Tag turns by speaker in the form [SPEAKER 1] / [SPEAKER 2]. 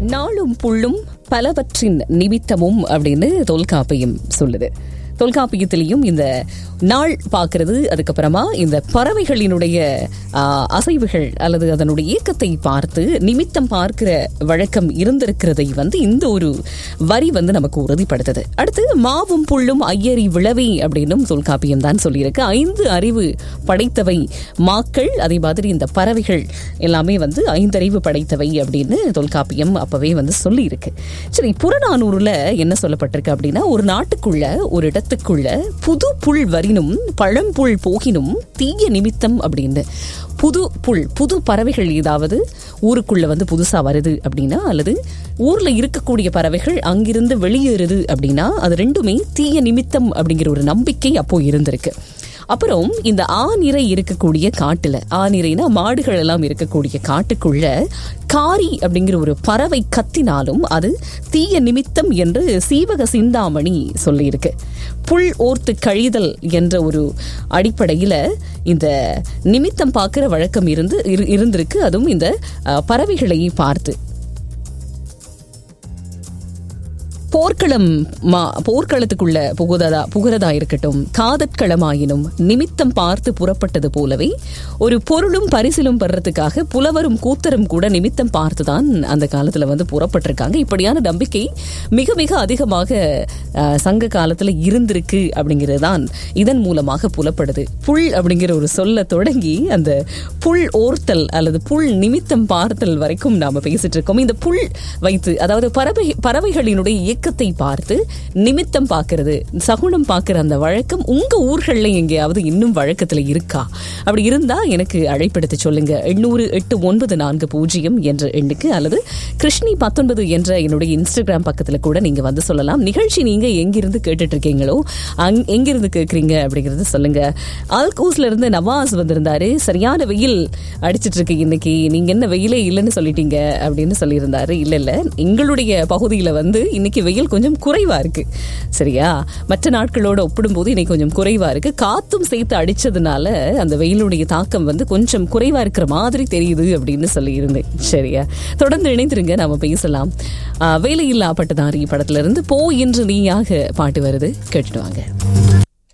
[SPEAKER 1] நாளும் புள்ளும் பலவற்றின் நிமித்தமும் அப்படின்னு தொல்காப்பியம் சொல்லுது தொல்காப்பியத்திலையும் இந்த நாள் பார்க்கறது அதுக்கப்புறமா இந்த பறவைகளினுடைய ஆ, அசைவுகள் அல்லது அதனுடைய இயக்கத்தை பார்த்து நிமித்தம் பார்க்கிற வழக்கம் இருந்திருக்கிறதை வந்து இந்த ஒரு வரி வந்து நமக்கு உறுதிப்படுத்துது அடுத்து மாவும் புள்ளும் ஐயரி விளவி அப்படின்னும் தொல்காப்பியம் தான் சொல்லியிருக்கு ஐந்து அறிவு படைத்தவை மாக்கள் அதே மாதிரி இந்த பறவைகள் எல்லாமே வந்து ஐந்தறிவு படைத்தவை அப்படின்னு தொல்காப்பியம் அப்பவே வந்து சொல்லியிருக்கு சரி புறநானூறுல என்ன சொல்லப்பட்டிருக்கு அப்படின்னா ஒரு நாட்டுக்குள்ள ஒரு இடத்துக்குள்ள புது புல் வரினும் பழம்புல் போகினும் தீய நிமித்தம் அப்படின்னு புது புல் புது பறவைகள் ஏதாவது ஊருக்குள்ள வந்து புதுசா வருது அப்படின்னா அல்லது ஊர்ல இருக்கக்கூடிய பறவைகள் அங்கிருந்து வெளியேறுது அப்படின்னா அது ரெண்டுமே தீய நிமித்தம் அப்படிங்கிற ஒரு நம்பிக்கை அப்போ இருந்திருக்கு அப்புறம் இந்த ஆநிறை இருக்கக்கூடிய காட்டுல ஆநிறைனா மாடுகள் எல்லாம் இருக்கக்கூடிய காட்டுக்குள்ள காரி அப்படிங்கிற ஒரு பறவை கத்தினாலும் அது தீய நிமித்தம் என்று சீவக சிந்தாமணி சொல்லியிருக்கு புல் ஓர்த்து கழிதல் என்ற ஒரு அடிப்படையில இந்த நிமித்தம் பார்க்கிற வழக்கம் இருந்து இரு- இருந்திருக்கு அதுவும் இந்த அஹ், பறவைகளை பார்த்து போர்க்களம் மா- போர்க்களத்துக்குள்ள புகுததா புகுறதா இருக்கட்டும் காதற்களமாயினும் நிமித்தம் பார்த்து புறப்பட்டது போலவே ஒரு பொருளும் பரிசிலும் பெறறதுக்காக புலவரும் கூத்தரும் கூட நிமித்தம் பார்த்துதான் அந்த காலத்துல வந்து புறப்பட்டிருக்காங்க இப்படியான நம்பிக்கை மிக மிக அதிகமாக அஹ், சங்க காலத்துல இருந்திருக்கு அப்படிங்கிறது தான் இதன் மூலமாக புலப்படுது புல் அப்படிங்கிற ஒரு சொல்ல தொடங்கி அந்த புல் ஓர்த்தல் அல்லது புல் நிமித்தம் பார்த்தல் வரைக்கும் நாம பேசிட்டு இருக்கோம் இந்த புல் வைத்து அதாவது பறவை பறவைகளினுடைய இயக்கத்தை பார்த்து நிமித்தம் பார்க்கிறது சகுனம் பார்க்கிற அந்த வழக்கம் உங்க ஊர்கள்ல எங்கேயாவது இன்னும் வழக்கத்துல இருக்கா அப்படி இருந்தா எனக்கு அழைப்படுத்தி சொல்லுங்க எண்ணூறு எட்டு ஒன்பது நான்கு பூஜ்ஜியம் என்ற எண்ணுக்கு அல்லது கிருஷ்ணி பத்தொன்பது என்ற என்னுடைய இன்ஸ்டாகிராம் பக்கத்துல கூட நீங்க வந்து சொல்லலாம் நிகழ்ச்சி நீங்க எங்கிருந்து கேட்டுட்டு இருக்கீங்களோ அங் எங்கிருந்து கேட்குறீங்க அப்படிங்கறது சொல்லுங்க அல்கூஸ்ல இருந்து நவாஸ் வந்திருந்தாரு சரியான வெயில் அடிச்சிட்டு இருக்கு இன்னைக்கு நீங்க என்ன வெயிலே இல்லைன்னு சொல்லிட்டீங்க அப்படின்னு சொல்லியிருந்தாரு இல்ல இல்ல எங்களுடைய பகுதியில வந்து இன்னைக்கு வெயில் கொஞ்சம் குறைவா இருக்கு சரியா மற்ற நாட்களோட ஒப்பிடும்போது இன்னைக்கு கொஞ்சம் குறைவா இருக்கு காத்தும் சேர்த்து அடிச்சதுனால அந்த வெயிலுடைய தாக்கம் வந்து கொஞ்சம் குறைவா இருக்கிற மாதிரி தெரியுது அப்படின்னு சொல்லியிருந்தேன் சரியா தொடர்ந்து இணைந்திருங்க நாம பேசலாம் ஆஹ், வேலையில்லா பட்டதாரி படத்துல இருந்து போ என்று நீயாக பாட்டு வருது கேட்டுட்டு வாங்க